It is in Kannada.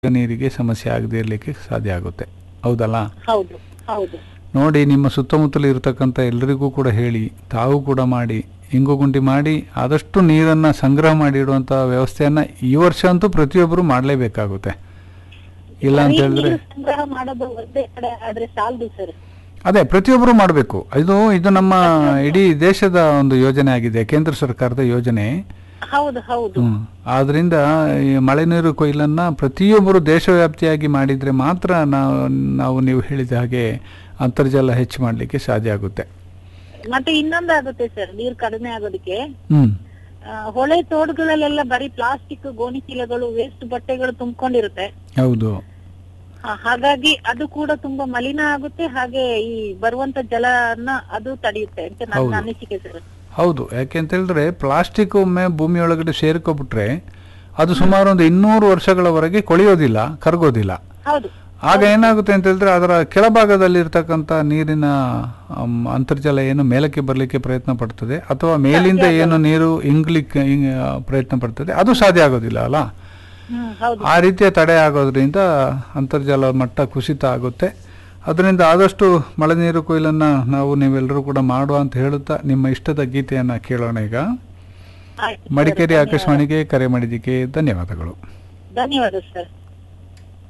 ನೀರಿಗೆ ಸಮಸ್ಯೆ ಆಗದೇ ಇರಲಿಕ್ಕೆ ಸಾಧ್ಯ ಆಗುತ್ತೆ ಹೌದಲ್ಲ ಹೌದು ಹೌದು ನೋಡಿ ನಿಮ್ಮ ಸುತ್ತಮುತ್ತಲು ಇರತಕ್ಕಂಥ ಎಲ್ಲರಿಗೂ ಕೂಡ ಹೇಳಿ ತಾವು ಕೂಡ ಮಾಡಿ ಇಂಗು ಗುಂಡಿ ಮಾಡಿ ಆದಷ್ಟು ನೀರನ್ನು ಸಂಗ್ರಹ ಮಾಡಿ ಇಡುವಂಥ ವ್ಯವಸ್ಥೆಯನ್ನು ಈ ವರ್ಷ ಅಂತೂ ಪ್ರತಿಯೊಬ್ಬರು ಮಾಡಲೇಬೇಕಾಗುತ್ತೆ ಇಲ್ಲ ಅಂತ ಬರೀ ಹೇಳಿದ್ರೆ ನೀರು ಸಂಗ್ರಹ ಮಾಡೋದು ಒಂದೇ ಕಡೆ ಆದ್ರೆ ಸಾಲದು ಸರ್ ಅದೇ ಪ್ರತಿಯೊಬ್ಬರು ಮಾಡಬೇಕು ಇದು ಇದು ನಮ್ಮ ಇಡೀ ದೇಶದ ಒಂದು ಯೋಜನೆ ಆಗಿದೆ ಕೇಂದ್ರ ಸರ್ಕಾರದ ಯೋಜನೆ ಹೌದು ಹೌದು ಹ್ಮ್. ಆದ್ರಿಂದ ಈ ಮಳೆ ನೀರು ಕೊಯ್ಲನ್ನ ಪ್ರತಿಯೊಬ್ಬರು ದೇಶವ್ಯಾಪ್ತಿಯಾಗಿ ಮಾಡಿದ್ರೆ ಮಾತ್ರ ನಾವು ನಾವು ನೀವು ಹೇಳಿದ ಹಾಗೆ ಅಂತರ್ಜಲ ಹೆಚ್ಚು ಮಾಡಲಿಕ್ಕೆ ಸಾಧ್ಯ ಆಗುತ್ತೆ ಮತ್ತೆ ಇನ್ನೊಂದು ಆಗುತ್ತೆ ಸರ್ ನೀರು ಕಡಿಮೆ ಆಗೋದಕ್ಕೆ ಹ್ಮ್ ಆ, ಹೊಳೆ ತೋಡುಗಳಲ್ಲೆಲ್ಲ ಬರೀ ಪ್ಲಾಸ್ಟಿಕ್ ಗೋಣಿ ಚೀಲಗಳು ವೇಸ್ಟ್ ಬಟ್ಟೆಗಳು ತುಂಬಿಕೊಂಡಿರುತ್ತೆ ಹೌದು ಹಾಗಾಗಿ ಅದು ಕೂಡ ತುಂಬಾ ಮಲಿನ ಆಗುತ್ತೆ ಹಾಗೆ ಈ ಬರುವಂತ ಜಲನ ಅದು ತಡೆಯುತ್ತೆ ಅಂತ ನನ್ನ ಹೌದು. ಅನಿಸಿಕೆ ಸರ್ ಹೌದು ಯಾಕೆ ಅಂತ ಹೇಳಿದ್ರೆ ಪ್ಲಾಸ್ಟಿಕ್ ಒಮ್ಮೆ ಭೂಮಿಯೊಳಗಡೆ ಸೇರ್ಕೊಬಿಟ್ರೆ ಅದು ಸುಮಾರು ಒಂದು ಇನ್ನೂರು ವರ್ಷಗಳವರೆಗೆ ಕೊಳೆಯೋದಿಲ್ಲ ಕರಗೋದಿಲ್ಲ ಹೌದು ಆಗ ಏನಾಗುತ್ತೆ ಅಂತ ಹೇಳಿದ್ರೆ ಅದರ ಕೆಳಭಾಗದಲ್ಲಿರ್ತಕ್ಕಂಥ ನೀರಿನ ಅಮ್, ಅಂತರ್ಜಲ ಏನು ಮೇಲಕ್ಕೆ ಬರಲಿಕ್ಕೆ ಪ್ರಯತ್ನ ಪಡ್ತದೆ ಅಥವಾ ಮೇಲಿಂದ ಏನು ನೀರು ಇಂಗ್ಲಿಕ್ಕೆ ಇಂಗ್- ಪ್ರಯತ್ನ ಪಡ್ತದೆ ಅದು ಸಾಧ್ಯ ಆಗೋದಿಲ್ಲ ಅಲ್ಲ ಹ್ಮ್ ಹೌದು ಆ ರೀತಿಯ ತಡೆ ಆಗೋದ್ರಿಂದ ಅಂತರ್ಜಲ ಮಟ್ಟ ಕುಸಿತ ಆಗುತ್ತೆ ಅದರಿಂದ ಆದಷ್ಟು ಮಳೆ ನೀರು ಕೊಯ್ಲನ್ನು ನಾವು ನೀವೆಲ್ಲರೂ ಕೂಡ ಮಾಡುವ ಅಂತ ಹೇಳುತ್ತಾ ನಿಮ್ಮ ಇಷ್ಟದ ಗೀತೆಯನ್ನು ಕೇಳೋಣ ಈಗ ಆಯ್ತು ಸರ್, ಮಡಿಕೇರಿ ಧನ್ಯವಾದ. ಆಕಾಶವಾಣಿಗೆ ಕರೆ ಮಾಡಿದ್ದಕ್ಕೆ ಧನ್ಯವಾದಗಳು ಧನ್ಯವಾದ ಸರ್